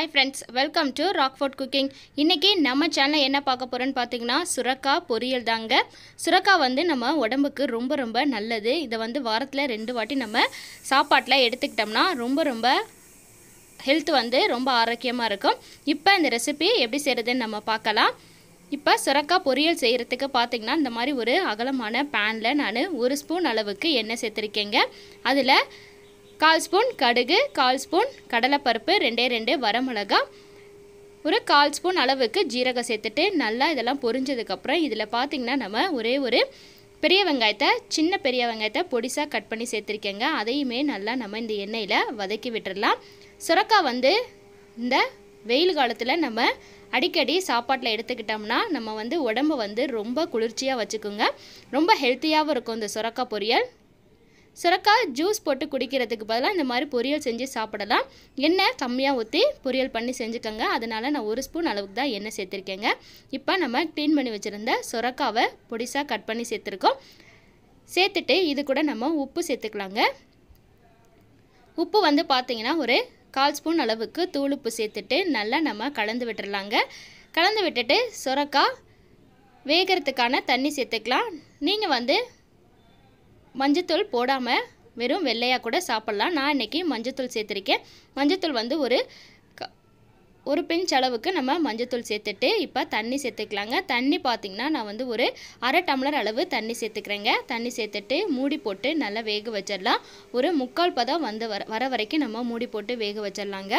hi friends welcome to Rockfort cooking இன்றைக்கி நம்ம சேனலில் என்ன பார்க்க போகிறோன்னு பார்த்தீங்கன்னா சுரக்கா பொரியல் தாங்க சுரக்கா வந்து நம்ம உடம்புக்கு ரொம்ப ரொம்ப நல்லது இதை வந்து வாரத்தில் ரெண்டு வாட்டி நம்ம சாப்பாட்டில் எடுத்துக்கிட்டோம்னா ரொம்ப ரொம்ப ஹெல்த் வந்து ரொம்ப ஆரோக்கியமாக இருக்கும் இப்போ இந்த ரெசிபி எப்படி செய்கிறதுன்னு நம்ம பார்க்கலாம் இப்போ சுரக்கா பொரியல் செய்கிறதுக்கு பார்த்தீங்கன்னா இந்த மாதிரி ஒரு அகலமான பேனில் நான் ஒரு ஸ்பூன் அளவுக்கு எண்ணெய் சேர்த்துருக்கேங்க அதில் கால் ஸ்பூன் கடுகு கால் ஸ்பூன் கடலைப்பருப்பு ரெண்டே ரெண்டு வரமிளகா ஒரு கால் ஸ்பூன் அளவுக்கு ஜீரகம் சேர்த்துட்டு நல்லா இதெல்லாம் பொரிஞ்சதுக்கப்புறம் இதில் பார்த்திங்கன்னா நம்ம ஒரே ஒரு பெரிய வெங்காயத்தை சின்ன பெரிய வெங்காயத்தை பொடிசாக கட் பண்ணி சேர்த்துருக்கேங்க அதையுமே நல்லா நம்ம இந்த எண்ணெயில் வதக்கி விட்டுடலாம் சுரக்காய் வந்து இந்த வெயில் காலத்தில் நம்ம அடிக்கடி சாப்பாட்டில் எடுத்துக்கிட்டோம்னா நம்ம வந்து உடம்பு வந்து ரொம்ப குளிர்ச்சியாக வச்சுக்கோங்க ரொம்ப ஹெல்த்தியாகவும் இருக்கும் இந்த சுரக்காய் பொரியல் சுரக்காய் ஜூஸ் போட்டு குடிக்கிறதுக்கு பதிலாக இந்த மாதிரி பொரியல் செஞ்சு சாப்பிடலாம் எண்ணெய் கம்மியாக ஊற்றி பொரியல் பண்ணி செஞ்சுக்கோங்க அதனால் நான் ஒரு ஸ்பூன் அளவுக்கு தான் எண்ணெய் சேர்த்துருக்கேங்க இப்போ நம்ம க்ளீன் பண்ணி வச்சுருந்த சுரக்காவை பொடிசாக கட் பண்ணி சேர்த்துருக்கோம் சேர்த்துட்டு இது கூட நம்ம உப்பு சேர்த்துக்கலாங்க உப்பு வந்து பார்த்திங்கன்னா ஒரு கால் ஸ்பூன் அளவுக்கு தூள் உப்பு சேர்த்துட்டு நல்லா நம்ம கலந்து விட்டுறலாங்க கலந்து விட்டுட்டு சுரக்காய் வேகிறதுக்கான தண்ணி சேர்த்துக்கலாம் நீங்கள் வந்து மஞ்சத்தூள் போடாமல் வெறும் வெள்ளையாக கூட சாப்பிட்லாம் நான் இன்றைக்கி மஞ்சத்தூள் சேர்த்துருக்கேன் மஞ்சத்தூள் வந்து ஒரு க ஒரு பிஞ்ச் அளவுக்கு நம்ம மஞ்சத்தூள் சேர்த்துட்டு இப்போ தண்ணி சேர்த்துக்கலாங்க தண்ணி பார்த்திங்கன்னா நான் வந்து ஒரு அரை டம்ளர் அளவு தண்ணி சேர்த்துக்கிறேங்க தண்ணி சேர்த்துட்டு மூடி போட்டு நல்லா வேக வச்சிடலாம் ஒரு முக்கால் பதம் வந்து வர வர வரைக்கும் நம்ம மூடி போட்டு வேக வச்சிடலாங்க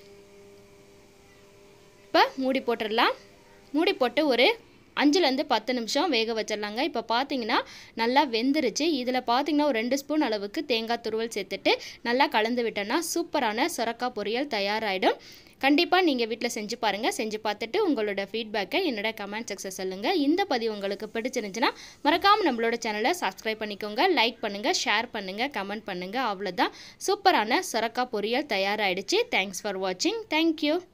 இப்போ மூடி போட்டுடலாம் மூடி போட்டு ஒரு அஞ்சுலேருந்து பத்து நிமிஷம் வேக வச்சிடலாங்க இப்போ பார்த்தீங்கன்னா நல்லா வெந்துருச்சு இதில் பார்த்தீங்கன்னா ஒரு ரெண்டு ஸ்பூன் அளவுக்கு தேங்காய் துருவல் சேர்த்துட்டு நல்லா கலந்து விட்டோன்னா சூப்பரான சொரக்காய் பொரியல் தயாராகிடும் கண்டிப்பாக நீங்கள் வீட்டில் செஞ்சு பாருங்கள் செஞ்சு பார்த்துட்டு உங்களோட ஃபீட்பேக்கை என்னோட கமெண்ட் செக்ஷன் சொல்லுங்கள் இந்த பதிவு உங்களுக்கு பிடிச்சிருந்துச்சுன்னா மறக்காமல் நம்மளோட சேனலை சப்ஸ்கிரைப் பண்ணிக்கோங்க லைக் பண்ணுங்கள் ஷேர் பண்ணுங்கள் கமெண்ட் பண்ணுங்கள் அவ்வளோதான் சூப்பரான சொரக்காய் பொரியல் தயாராகிடுச்சு தேங்க்ஸ் ஃபார் வாட்சிங் தேங்க்யூ